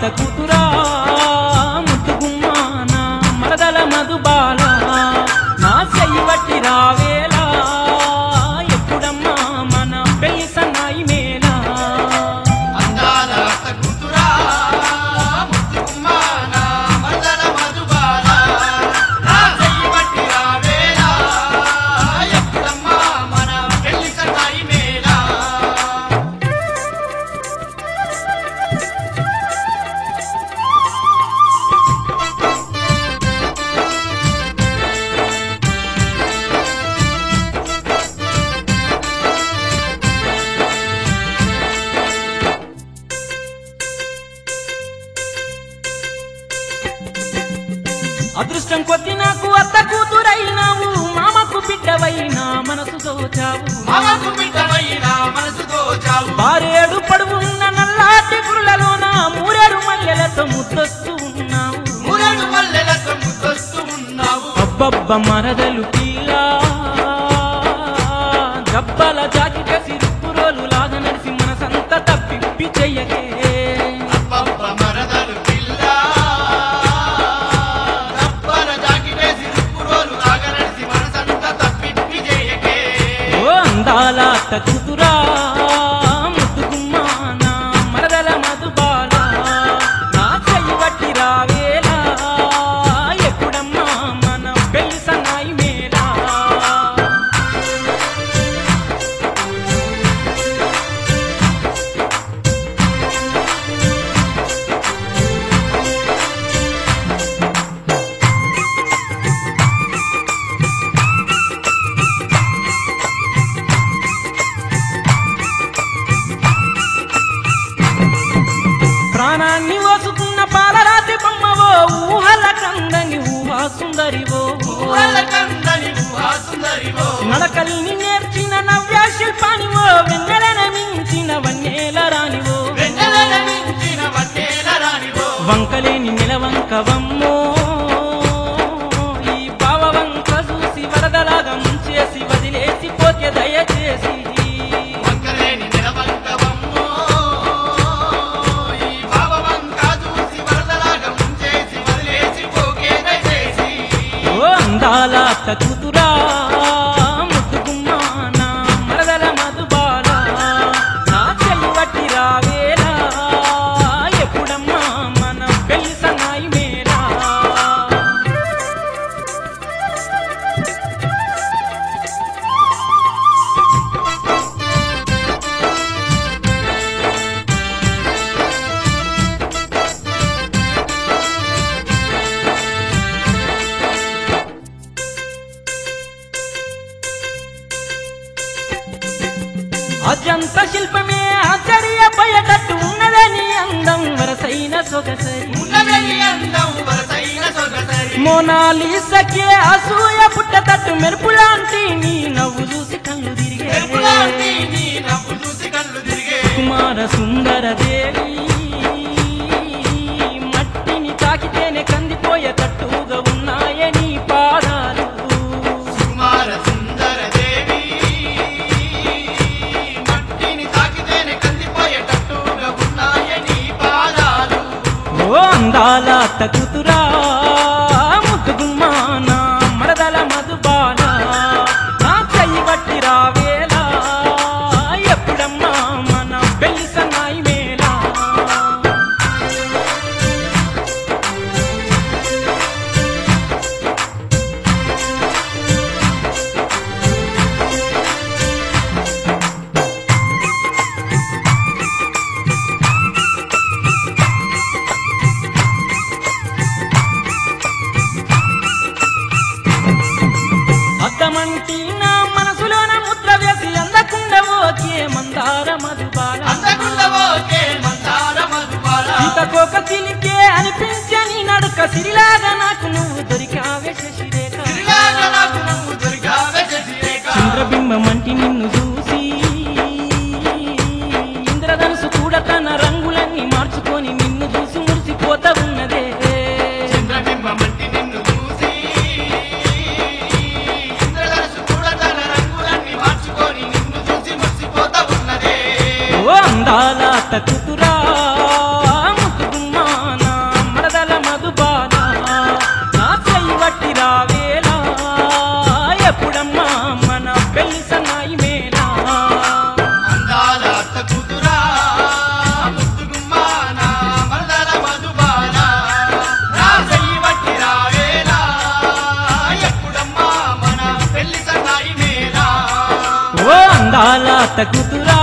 కూతురా ముద్దుగుమ్మా నా మరదల మధుబాల నా చెయ్యి వట్టి రావేలా ఎప్పుడమ్మా మన పెళ్లి సన్నాయి మేలా అందాల అత్త కూతురా ముద్దుగుమ్మా నా మరదల మధుబాల నా చెయ్యి పట్టి రావేలా ఎప్పుడమ్మా మన పెళ్లి సన్నాయి మేళా అదృష్టం కొద్ది నాకు అత్త కూతురైనావు మామకు బిడ్డవైనా మనసు దోచావు మామకు బిడ్డవైన మనసు దోచావు బారేడు పడువున్న నల్లాటి గురులలోన మూరేడు మల్లెలతో ముద్దొస్తూ ఉన్నావు మూరెడు మల్లెలతో ముద్దొస్తూ ఉన్నావు అబ్బబ్బ మరదలు పిల్ల గబ్బల జాకిట సిరుపు రోలు లాగా నడిసి మనసంతా తప్పిప్పి చెయ్యకే అబ్బబ్బ మరదలు పిల్ల రబ్బర జాకిటేసి రుప్పురోలు ఆగనడిసి మనసంతా తప్పిప్పి చేయకే ఓ అందాల అత్త కూతురా ముద్దుగుమ్మా నా మరదల మధుబాల నా చెయ్యి వట్టి రావేలా ఎప్పుడమ్మా మన పెళ్లి సన్నాయి మేలా ప్రాణాన్ని ఓసుకున్న పాలరాతి బొమ్మవో ఊహల కందని ఊహా సుందరివో ఊరలకందని ఊహా సుందరివో నడకల్ని నేర్చిన నవ్య శిల్పానివో వెన్నెలన మించిన వన్నేల రానివో వెన్నెలన మించిన వన్నేల రానివో వంకలేని నిలవంకవమ్మో ఈ భావవంక చూసి వరదలాగా ముంచేసి వదిలేసి పోతే దయచేసి వంకలేని నిలవంకవమ్మో ఈ భావవంక చూసి వరదలాగా ముంచేసి వదిలేసి పోకే దయచేసి ఓ అందాల అత్త కూతురా ముద్దుగుమ్మా నా మరదల మధుబాల నా చెల్లి వట్టి రావేలా ఎప్పుడమ్మా మన పెళ్లి సన్నాయి మేలా అజంత శిల్పమే ఆశ్చర్యపోయేటట్టు ఉన్నదని అందం వరసైన సొగసరి ఉన్నదని అందం వరసైన సొగసరి మోనాలిసకే అసూయ పుట్టతట్టు మెరుపులాంటి నీ నవ్వు చూసి కళ్ళు ఎప్పుడాంటి తిరిగే నీ నవ్వు చూసి కళ్ళు తిరిగే కుమార సుందర దేవి మట్టిని తాకితేనే కందిపోయేటట్టుగా ఉన్నాయే నీ పాదాలు కుమార సుందర దేవి మట్టిని తాకితేనే కందిపోయేటట్టుగా ఉన్నాయని పాదాలు ఓ అందాల తగుతురా ముద్దుగుమ్మా నా మరదల మధుబాల నా చెయ్యి బట్టి రావేలా ఎప్పుడమ్మా మన పెళ్లి సన్నాయి మేలా అద్దమంటి నా మనసులోన ముద్ర వేసి అందకుండా ఓకే మందార మధుబాల అందకుండా ఓకే మందార మధుబాల ఇంతకొక చిలికే అనిపించని నడుక సిరిలాగా నాకు నువ్వు దొరికావే శశిరేఖ తిరిగాక నాకు నువ్వు దొరికావే శశిరేఖ చంద్రబింబమంటి నిన్ను చూసి ఇంద్రధనుసు కూడా తన రంగులన్నీ మార్చుకొని నిన్ను చూసి మురిసిపోతా ఉన్నదే చంద్రబింబమంటి నిన్ను చూసి ఇంద్రధనుసు కూడా తన రంగులన్నీ మార్చుకొని నిన్ను చూసి మురిసిపోతా ఉన్నదే ఓ అందాల తక్కుతురా ముద్దుగుమ్మా అత్త కూతురా